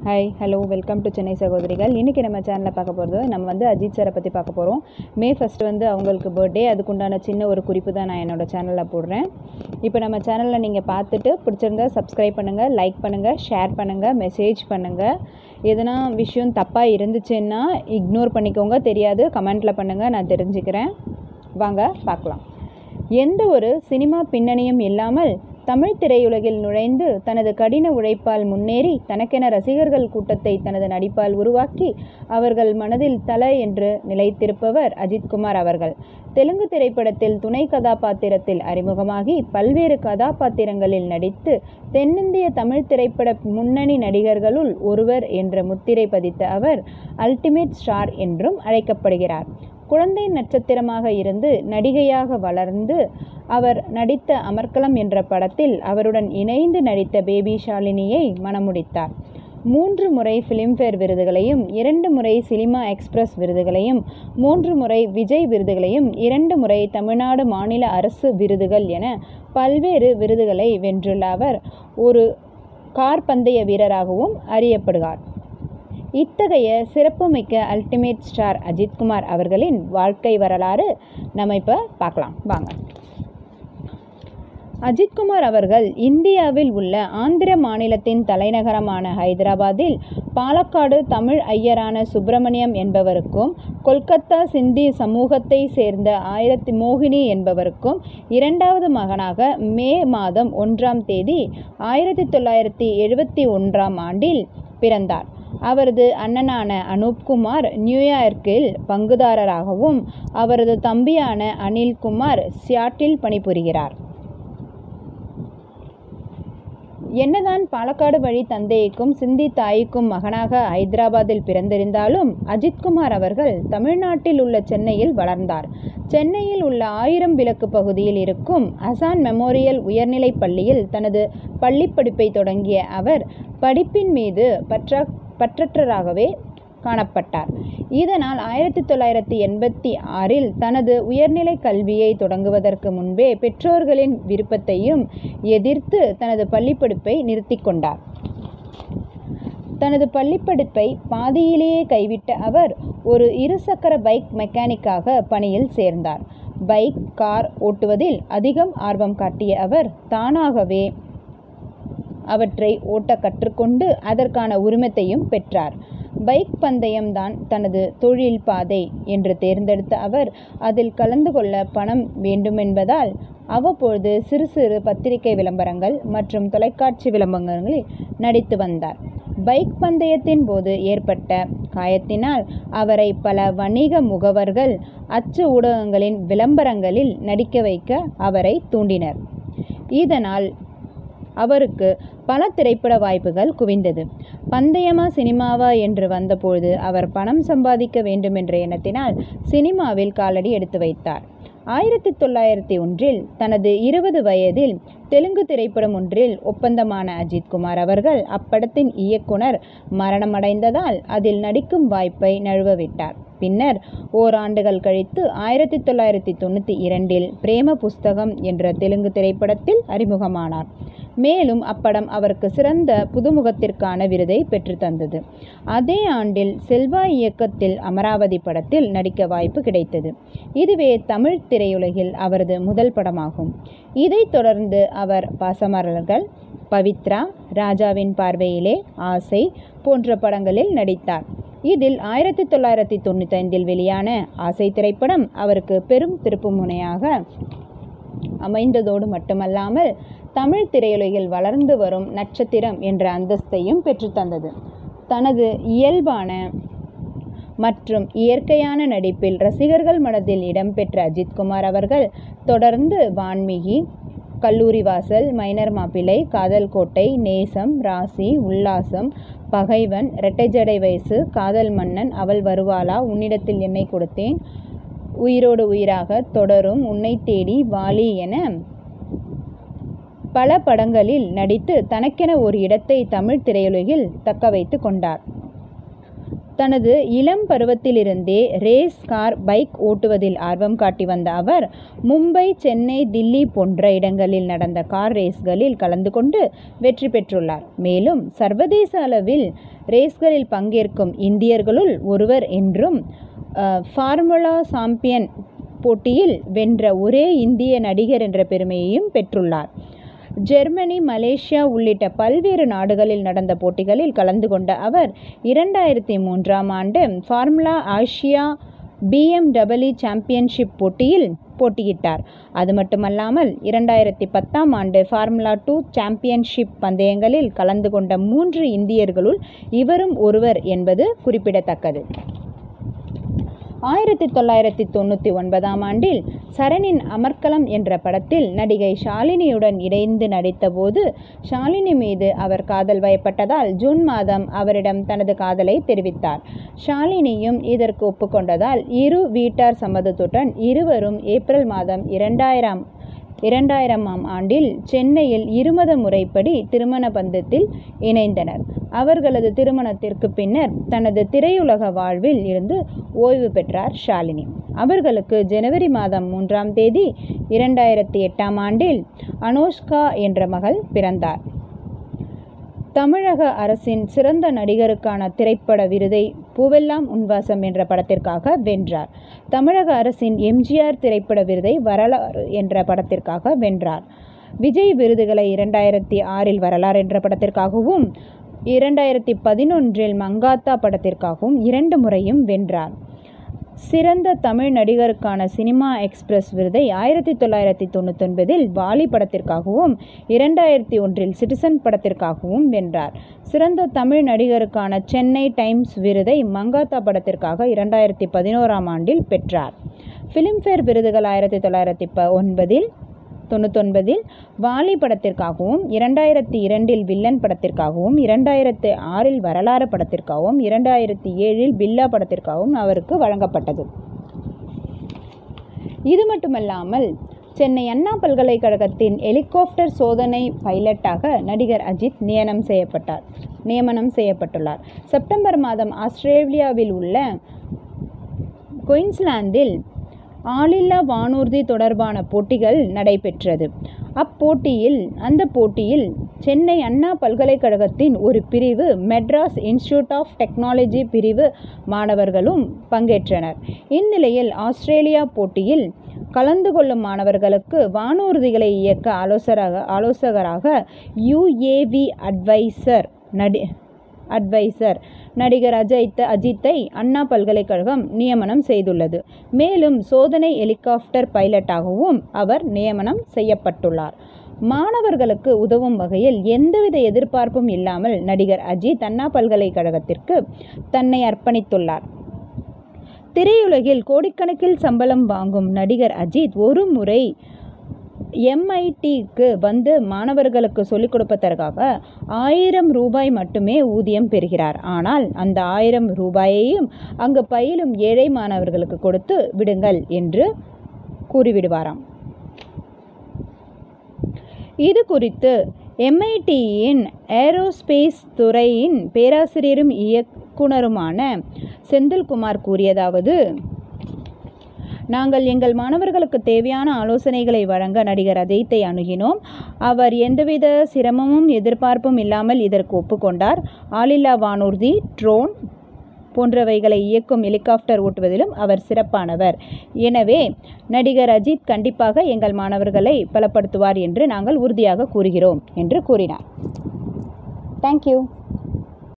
hi hello welcome to Chennai சகோதரிகள் இன்றைக்கி நம்ம சேனலில் பார்க்க போகிறது நம்ம வந்து அஜித் சாரை பற்றி பார்க்க போகிறோம் மே ஃபஸ்ட் வந்து அவங்களுக்கு பர்த்டே அதுக்குண்டான சின்ன ஒரு குறிப்பு தான் நான் என்னோடய சேனலில் போடுறேன் இப்போ நம்ம சேனலில் நீங்கள் பார்த்துட்டு பிடிச்சிருந்தா சப்ஸ்கிரைப் பண்ணுங்கள் லைக் பண்ணுங்கள் ஷேர் பண்ணுங்கள் மெசேஜ் பண்ணுங்கள் எதனா விஷயம் தப்பாக இருந்துச்சுன்னா இக்னோர் பண்ணிக்கோங்க தெரியாது கமெண்ட்டில் பண்ணுங்கள் நான் தெரிஞ்சுக்கிறேன் வாங்க பார்க்கலாம் எந்த ஒரு சினிமா பின்னணியும் இல்லாமல் தமிழ் திரையுலகில் நுழைந்து தனது கடின உழைப்பால் முன்னேறி தனக்கென ரசிகர்கள் கூட்டத்தை தனது நடிப்பால் உருவாக்கி அவர்கள் மனதில் தல என்று நிலைத்திருப்பவர் அஜித்குமார் அவர்கள் தெலுங்கு திரைப்படத்தில் துணை கதாபாத்திரத்தில் அறிமுகமாகி பல்வேறு கதாபாத்திரங்களில் நடித்து தென்னிந்திய தமிழ் திரைப்பட முன்னணி நடிகர்களுள் ஒருவர் என்ற முத்திரை பதித்த அவர் அல்டிமேட் ஸ்டார் என்றும் அழைக்கப்படுகிறார் குழந்தை நட்சத்திரமாக இருந்து நடிகையாக வளர்ந்து அவர் நடித்த அமர்க்கலம் என்ற படத்தில் அவருடன் இணைந்து நடித்த பேபி ஷாலினியை மணமுடித்தார் மூன்று முறை ஃபிலிம்ஃபேர் விருதுகளையும் இரண்டு முறை சினிமா எக்ஸ்பிரஸ் விருதுகளையும் மூன்று முறை விஜய் விருதுகளையும் இரண்டு முறை தமிழ்நாடு மாநில அரசு விருதுகள் என பல்வேறு விருதுகளை வென்றுள்ள அவர் ஒரு கார் பந்தய வீரராகவும் அறியப்படுகிறார் இத்தகைய சிறப்புமிக்க அல்டிமேட் ஸ்டார் அஜித்குமார் அவர்களின் வாழ்க்கை வரலாறு நம்ம இப்போ பார்க்கலாம் வாங்க அஜித்குமார் அவர்கள் இந்தியாவில் உள்ள ஆந்திர மாநிலத்தின் தலைநகரமான ஹைதராபாத்தில் பாலக்காடு தமிழ் ஐயரான சுப்பிரமணியம் என்பவருக்கும் கொல்கத்தா சிந்தி சமூகத்தை சேர்ந்த ஆயிரத்தி மோகினி என்பவருக்கும் இரண்டாவது மகனாக மே மாதம் ஒன்றாம் தேதி ஆயிரத்தி தொள்ளாயிரத்தி எழுபத்தி ஒன்றாம் ஆண்டில் பிறந்தார் அவரது அண்ணனான அனூப்குமார் நியூயார்க்கில் பங்குதாரராகவும் அவரது தம்பியான அனில்குமார் சியாட்டில் பணிபுரிகிறார் என்னதான் பாலக்காடு வழி தந்தைக்கும் சிந்தி தாய்க்கும் மகனாக ஹைதராபாத்தில் பிறந்திருந்தாலும் அஜித்குமார் அவர்கள் தமிழ்நாட்டில் உள்ள சென்னையில் வளர்ந்தார் சென்னையில் உள்ள ஆயிரம் விளக்கு பகுதியில் இருக்கும் அசான் மெமோரியல் உயர்நிலைப் பள்ளியில் தனது பள்ளிப்படிப்பை தொடங்கிய அவர் படிப்பின் மீது பற்ற பற்றற்றராகவே காணப்பட்டார் இதனால் ஆயிரத்தி தொள்ளாயிரத்தி எண்பத்தி ஆறில் தனது உயர்நிலை கல்வியை தொடங்குவதற்கு முன்பே பெற்றோர்களின் விருப்பத்தையும் எதிர்த்து தனது பள்ளிப்படிப்பை நிறுத்தி கொண்டார் தனது பள்ளிப்படிப்பை பாதியிலேயே கைவிட்ட அவர் ஒரு இருசக்கர பைக் மெக்கானிக்காக பணியில் சேர்ந்தார் பைக் கார் ஓட்டுவதில் அதிகம் ஆர்வம் காட்டிய அவர் தானாகவே அவற்றை ஓட்ட கற்றுக்கொண்டு அதற்கான உரிமத்தையும் பெற்றார் பைக் பந்தயம் தான் தனது தொழில் பாதை என்று தேர்ந்தெடுத்த அவர் அதில் கலந்து கொள்ள பணம் வேண்டுமென்பதால் அவ்வப்பொழுது சிறு சிறு பத்திரிகை விளம்பரங்கள் மற்றும் தொலைக்காட்சி விளம்பரங்களில் நடித்து வந்தார் பைக் பந்தயத்தின் போது ஏற்பட்ட காயத்தினால் அவரை பல வணிக முகவர்கள் அச்சு ஊடகங்களின் விளம்பரங்களில் நடிக்க வைக்க அவரை தூண்டினர் இதனால் அவருக்கு பல திரைப்பட வாய்ப்புகள் குவிந்தது பந்தயமா சினிமாவா என்று வந்தபொழுது அவர் பணம் சம்பாதிக்க வேண்டும் என்ற எண்ணத்தினால் சினிமாவில் காலடி எடுத்து வைத்தார் ஆயிரத்தி தொள்ளாயிரத்தி ஒன்றில் தனது இருபது வயதில் தெலுங்கு திரைப்படம் ஒன்றில் ஒப்பந்தமான அஜித்குமார் அவர்கள் அப்படத்தின் இயக்குனர் மரணமடைந்ததால் அதில் நடிக்கும் வாய்ப்பை நழுவவிட்டார் பின்னர் ஓராண்டுகள் கழித்து ஆயிரத்தி தொள்ளாயிரத்தி தொண்ணூற்றி இரண்டில் பிரேம புஸ்தகம் என்ற தெலுங்கு திரைப்படத்தில் அறிமுகமானார் மேலும் அப்படம் அவருக்கு சிறந்த புதுமுகத்திற்கான விருதை பெற்றுத்தந்தது அதே ஆண்டில் செல்வா இயக்கத்தில் அமராவதி படத்தில் நடிக்க வாய்ப்பு கிடைத்தது இதுவே தமிழ் திரையுலகில் அவரது முதல் படமாகும் இதைத் தொடர்ந்து அவர் பாசமலர்கள் பவித்ரா ராஜாவின் பார்வையிலே ஆசை போன்ற படங்களில் நடித்தார் இதில் ஆயிரத்தி தொள்ளாயிரத்தி தொண்ணூற்றி ஐந்தில் வெளியான ஆசை திரைப்படம் அவருக்கு பெரும் திருப்புமுனையாக அமைந்ததோடு மட்டுமல்லாமல் தமிழ் திரையுலகில் வளர்ந்து வரும் நட்சத்திரம் என்ற அந்தஸ்தையும் பெற்றுத்தந்தது தனது இயல்பான மற்றும் இயற்கையான நடிப்பில் ரசிகர்கள் மனதில் இடம்பெற்ற அஜித்குமார் அவர்கள் தொடர்ந்து வான்மிகி கல்லூரி வாசல் மைனர் மாப்பிள்ளை காதல் கோட்டை நேசம் ராசி உல்லாசம் பகைவன் இரட்டைஜடை வயசு காதல் மன்னன் அவள் வருவாளா உன்னிடத்தில் என்னை கொடுத்தேன் உயிரோடு உயிராக தொடரும் உன்னை தேடி வாலி என பல படங்களில் நடித்து தனக்கென ஒரு இடத்தை தமிழ் திரையுலகில் தக்க வைத்து கொண்டார் தனது இளம் பருவத்திலிருந்தே ரேஸ் கார் பைக் ஓட்டுவதில் ஆர்வம் காட்டி வந்த அவர் மும்பை சென்னை தில்லி போன்ற இடங்களில் நடந்த கார் ரேஸ்களில் கலந்து கொண்டு வெற்றி பெற்றுள்ளார் மேலும் சர்வதேச அளவில் ரேஸ்களில் பங்கேற்கும் இந்தியர்களுள் ஒருவர் என்றும் ஃபார்முலா சாம்பியன் போட்டியில் வென்ற ஒரே இந்திய நடிகர் என்ற பெருமையையும் பெற்றுள்ளார் ஜெர்மனி மலேசியா உள்ளிட்ட பல்வேறு நாடுகளில் நடந்த போட்டிகளில் கலந்து கொண்ட அவர் இரண்டாயிரத்தி மூன்றாம் ஆண்டு ஃபார்முலா ஆசியா பிஎம்டபிள்யூ சாம்பியன்ஷிப் போட்டியில் போட்டியிட்டார் அது மட்டுமல்லாமல் இரண்டாயிரத்தி பத்தாம் ஆண்டு ஃபார்முலா டூ சாம்பியன்ஷிப் பந்தயங்களில் கலந்து கொண்ட மூன்று இந்தியர்களுள் இவரும் ஒருவர் என்பது குறிப்பிடத்தக்கது ஆயிரத்தி தொள்ளாயிரத்தி தொண்ணூற்றி ஒன்பதாம் ஆண்டில் சரணின் அமர்க்கலம் என்ற படத்தில் நடிகை ஷாலினியுடன் இணைந்து நடித்தபோது ஷாலினி மீது அவர் காதல் வயப்பட்டதால் ஜூன் மாதம் அவரிடம் தனது காதலை தெரிவித்தார் ஷாலினியும் இதற்கு ஒப்புக்கொண்டதால் இரு வீட்டார் சம்மதத்துடன் இருவரும் ஏப்ரல் மாதம் இரண்டாயிரம் இரண்டாயிரமாம் ஆண்டில் சென்னையில் இருமத முறைப்படி திருமண பந்தத்தில் இணைந்தனர் அவர்களது திருமணத்திற்கு பின்னர் தனது திரையுலக வாழ்வில் இருந்து ஓய்வு பெற்றார் ஷாலினி அவர்களுக்கு ஜனவரி மாதம் மூன்றாம் தேதி இரண்டாயிரத்தி எட்டாம் ஆண்டில் அனோஷ்கா என்ற மகள் பிறந்தார் தமிழக அரசின் சிறந்த நடிகருக்கான திரைப்பட விருதை பூவெல்லாம் உன்வாசம் என்ற படத்திற்காக வென்றார் தமிழக அரசின் எம்ஜிஆர் திரைப்பட விருதை வரலாறு என்ற படத்திற்காக வென்றார் விஜய் விருதுகளை இரண்டாயிரத்தி ஆறில் வரலாறு என்ற படத்திற்காகவும் இரண்டாயிரத்தி பதினொன்றில் மங்காத்தா படத்திற்காகவும் இரண்டு முறையும் வென்றார் சிறந்த தமிழ் நடிகருக்கான சினிமா எக்ஸ்பிரஸ் விருதை ஆயிரத்தி தொள்ளாயிரத்தி தொண்ணூத்தொன்பதில் வாலி படத்திற்காகவும் இரண்டாயிரத்தி ஒன்றில் சிட்டிசன் படத்திற்காகவும் வென்றார் சிறந்த தமிழ் நடிகருக்கான சென்னை டைம்ஸ் விருதை மங்காத்தா படத்திற்காக இரண்டாயிரத்தி பதினோராம் ஆண்டில் பெற்றார் ஃபிலிம்ஃபேர் விருதுகள் ஆயிரத்தி தொள்ளாயிரத்தி ப ஒன்பதில் தொண்ணூத்தொன்பதில் வாலி படத்திற்காகவும் இரண்டாயிரத்தி இரண்டில் வில்லன் படத்திற்காகவும் இரண்டாயிரத்தி ஆறில் வரலாறு படத்திற்காகவும் இரண்டாயிரத்தி ஏழில் பில்லா படத்திற்காகவும் அவருக்கு வழங்கப்பட்டது இது மட்டுமல்லாமல் சென்னை அண்ணா பல்கலைக்கழகத்தின் ஹெலிகாப்டர் சோதனை பைலட்டாக நடிகர் அஜித் நியமனம் செய்யப்பட்டார் நியமனம் செய்யப்பட்டுள்ளார் செப்டம்பர் மாதம் ஆஸ்திரேலியாவில் உள்ள குயின்ஸ்லாந்தில் ஆளில்லா வானூர்தி தொடர்பான போட்டிகள் நடைபெற்றது அப்போட்டியில் அந்த போட்டியில் சென்னை அண்ணா பல்கலைக்கழகத்தின் ஒரு பிரிவு மெட்ராஸ் இன்ஸ்டிடியூட் ஆஃப் டெக்னாலஜி பிரிவு மாணவர்களும் பங்கேற்றனர் இந்நிலையில் ஆஸ்திரேலியா போட்டியில் கலந்து கொள்ளும் மாணவர்களுக்கு வானூர்திகளை இயக்க ஆலோசகராக ஆலோசகராக யுஏவி அட்வைசர் நடி அட்வைசர் நடிகர் அஜித் அஜித்தை அண்ணா பல்கலைக்கழகம் நியமனம் செய்துள்ளது மேலும் சோதனை ஹெலிகாப்டர் பைலட்டாகவும் அவர் நியமனம் செய்யப்பட்டுள்ளார் மாணவர்களுக்கு உதவும் வகையில் எந்தவித எதிர்பார்ப்பும் இல்லாமல் நடிகர் அஜித் அண்ணா பல்கலைக்கழகத்திற்கு தன்னை அர்ப்பணித்துள்ளார் திரையுலகில் கோடிக்கணக்கில் சம்பளம் வாங்கும் நடிகர் அஜித் ஒரு முறை எம்ஐடிக்கு வந்து மாணவர்களுக்கு சொல்லிக் கொடுப்பதற்காக ஆயிரம் ரூபாய் மட்டுமே ஊதியம் பெறுகிறார் ஆனால் அந்த ஆயிரம் ரூபாயையும் அங்கு பயிலும் ஏழை மாணவர்களுக்கு கொடுத்து விடுங்கள் என்று கூறிவிடுவாராம் இது குறித்து எம்ஐடியின் ஏரோஸ்பேஸ் துறையின் பேராசிரியரும் இயக்குனருமான செந்தில்குமார் கூறியதாவது நாங்கள் எங்கள் மாணவர்களுக்கு தேவையான ஆலோசனைகளை வழங்க நடிகர் அஜித்தை அணுகினோம் அவர் எந்தவித சிரமமும் எதிர்பார்ப்பும் இல்லாமல் இதற்கு ஒப்புக்கொண்டார் ஆளில்லா வானூர்தி ட்ரோன் போன்றவைகளை இயக்கும் ஹெலிகாப்டர் ஓட்டுவதிலும் அவர் சிறப்பானவர் எனவே நடிகர் அஜித் கண்டிப்பாக எங்கள் மாணவர்களை பலப்படுத்துவார் என்று நாங்கள் உறுதியாக கூறுகிறோம் என்று கூறினார் தேங்க்யூ